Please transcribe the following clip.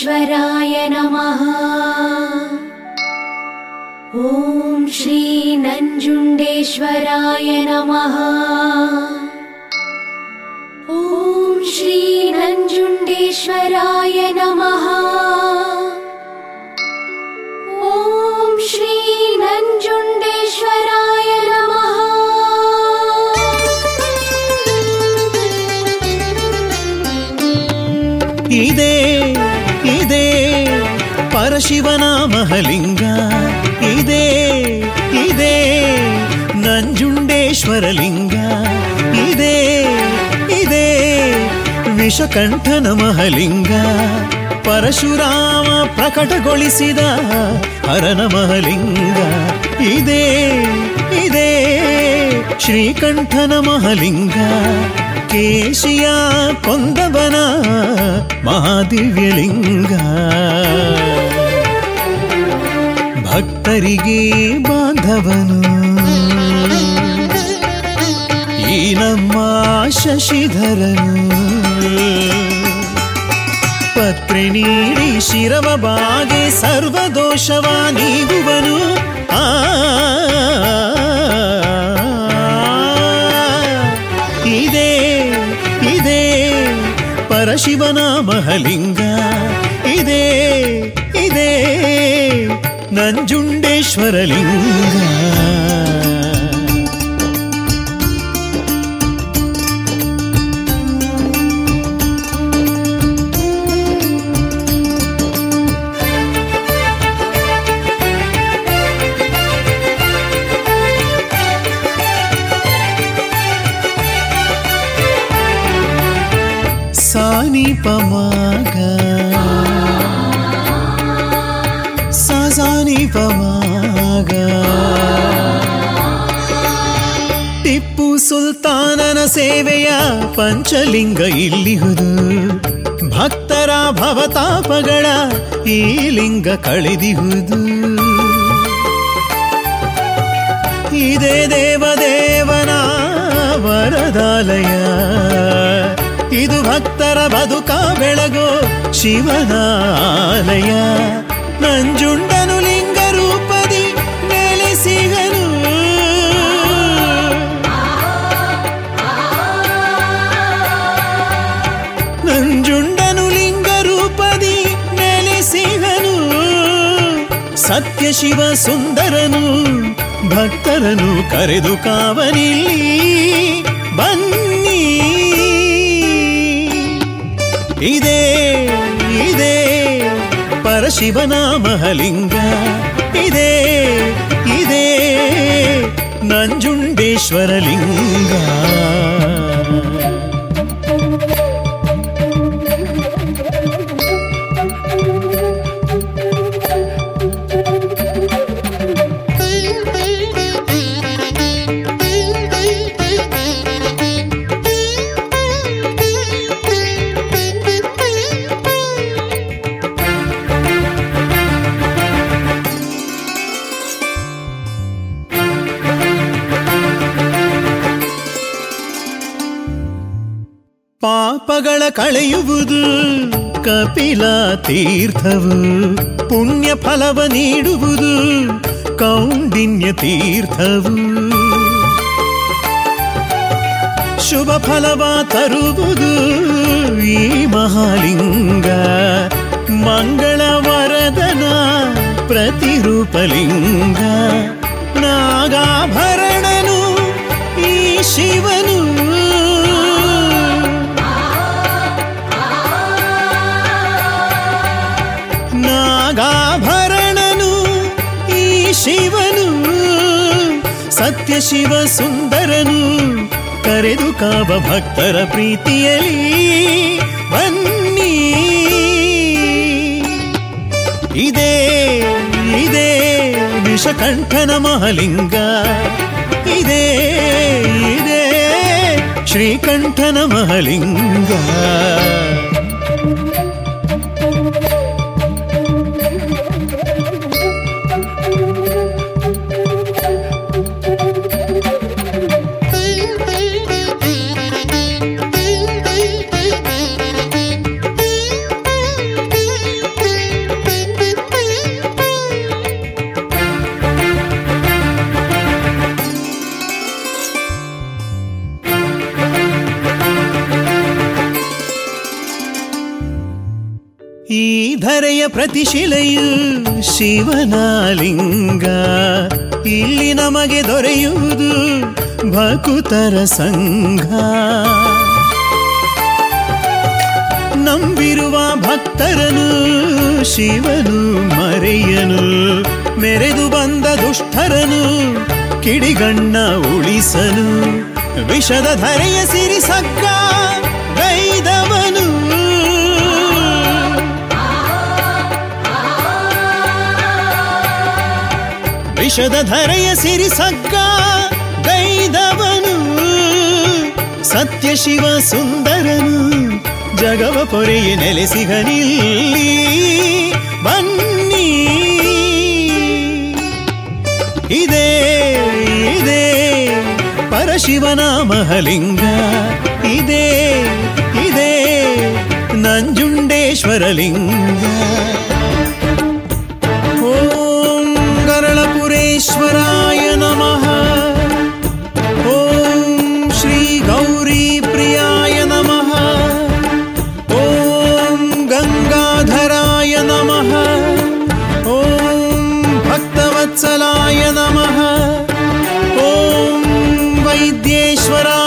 ನಂಜುಂಡೇಶ್ವರಾಯ ನಮಃ ಓಂ ಶ್ರೀ ನಂಜುಂಡೇಶ್ವರಾಯ ನಮಃ ಓಂ ಶ್ರೀ ನಂಜುಂಡೇಶ್ವರಾಯ ನಮಃ ಓಂ ಶ್ರೀ ನಂಜುಂಡೇಶ್ವರಾಯ ನಮಃ ಇದೇ ಇದೇ ಪರಶಿವನ ಮಹಲಿಂಗ ಇದೇ ಇದೇ ನಂಜುಂಡೇಶ್ವರ ಲಿಂಗ ಇದೇ ಇದೇ ವಿಷಕಂಠನ ಮಹಲಿಂಗ ಪರಶುರಾಮ ಪ್ರಕಟಗೊಳಿಸಿದ ಹರನ ಮಹಲಿಂಗ ಇದೇ ಇದೇ ಶ್ರೀಕಂಠನ ಮಹಲಿಂಗ ಕೇಶಿಯ ಕೊಂದವನ ಮಹಾದಿವ್ಯಲಿಂಗ ಭಕ್ತರಿಗೆ ಬಾಂಧವನು ಈ ನಮ್ಮ ಶಶಿಧರನು ಪತ್ರೆ ನೀಡಿ ಶಿರವ ಬಾಗೆ ಸರ್ವದೋಷವ ನೀಗುವನು ಆ ಇದೇ ಇದೇ ಪರಶಿವನ ಮಹಲಿಂಗ ಇದೇ ಇದೇ ನಂಜುಂಡೇಶ್ವರ ಲಿಂಗ ಸಾನಿ ಪಮಾಗ ಸಾನಿ ಪಮಾಗ ಟಿಪ್ಪು ಸುಲ್ತಾನನ ಸೇವೆಯ ಪಂಚಲಿಂಗ ಇಲ್ಲಿಹುದು ಭಕ್ತರ ಭವತಾಪಗಳ ಈ ಲಿಂಗ ಕಳೆದಿಹುದು ಇದೇ ದೇವದೇವನ ವರದಾಲಯ ಇದು ಭಕ್ತರ ಬದುಕ ಬೆಳಗೋ ಶಿವನಾಲಯ ನಂಜುಂಡನು ಲಿಂಗ ರೂಪದಿ ನೆಲೆಸಿಗನು ನಂಜುಂಡನು ಲಿಂಗ ರೂಪದಿ ನೆಲೆಸಿಗನು ಸತ್ಯ ಶಿವ ಸುಂದರನು ಭಕ್ತರನು ಕರೆದು ಕಾವನಿಲ್ಲಿ ಬನ್ನಿ ಇದೇ ಇದೇ ಪರಶಿವನ ಮಹಲಿಂಗ ಇದೇ ಇದೇ ನಂಜುಂಡೇಶ್ವರ ಲಿಂಗ ಪಾಪಗಳ ಕಳೆಯುವುದು ಕಪಿಲ ತೀರ್ಥವು ಪುಣ್ಯ ಫಲವ ನೀಡುವುದು ಕೌಂಡಿನ್ಯ ತೀರ್ಥವು ಶುಭ ಫಲವ ತರುವುದು ಈ ಮಹಾಲಿಂಗ ಮಂಗಳ ವರದನ ಪ್ರತಿರೂಪಲಿಂಗ ನಾಗಾಭರಣನು ಈ ಶಿವನು ನಾಗಾಭರಣನು ಈ ಶಿವನು ಸತ್ಯ ಶಿವ ಸುಂದರನು ಕರೆದು ಕಾವ ಭಕ್ತರ ಪ್ರೀತಿಯಲಿ ಬನ್ನಿ ಇದೇ ಇದೇ ವಿಷಕಂಠನ ಮಹಲಿಂಗ ಇದೇ ಇದೇ ಶ್ರೀಕಂಠನ ಮಹಲಿಂಗ ಈ ಧರೆಯ ಪ್ರತಿಶಿಲೆಯು ಶಿವನಾಲಿಂಗ ಇಲ್ಲಿ ನಮಗೆ ದೊರೆಯುವುದು ಭಕುತರ ಸಂಘ ನಂಬಿರುವ ಭಕ್ತರನು ಶಿವನು ಮರೆಯನು ಮೆರೆದು ಬಂದ ದುಷ್ಟರನು ಕಿಡಿಗಣ್ಣ ಉಳಿಸನು ವಿಷದ ಧರೆಯ ಸಿರಿಸಕ್ಕ ಗೈದವನು ವಿಷದ ಧರೆಯ ಸಿರಿಸಕ್ಕ ಗೈದವನು ಸತ್ಯ ಶಿವ ಸುಂದರನು ಜಗವ ಪೊರೆಯ ನೆಲೆಸಿಗನಿಲ್ಲಿ ಬನ್ನಿ ಇದೇ ಇದೇ ಪರಶಿವನ ಮಹಲಿಂಗ ಇದೇ ಇದೇ ನಂಜುಂಡೇಶ್ವರ ಲಿಂಗ ಓಂ ಗರಳಪುರೇಶ್ವರಾಯ ನಮಃ ಓಂ ಶ್ರೀ ಗೌರಿ ಪ್ರಿಯಾಯ ನಮಃ ಓಂ ಗಂಗಾಧರಾಯ ನಮಃ ಓಂ ಭಕ್ತವತ್ಸಲಾಯ ನಮಃ ಓಂ ವೈದ್ಯೇಶ್ವರಾಯ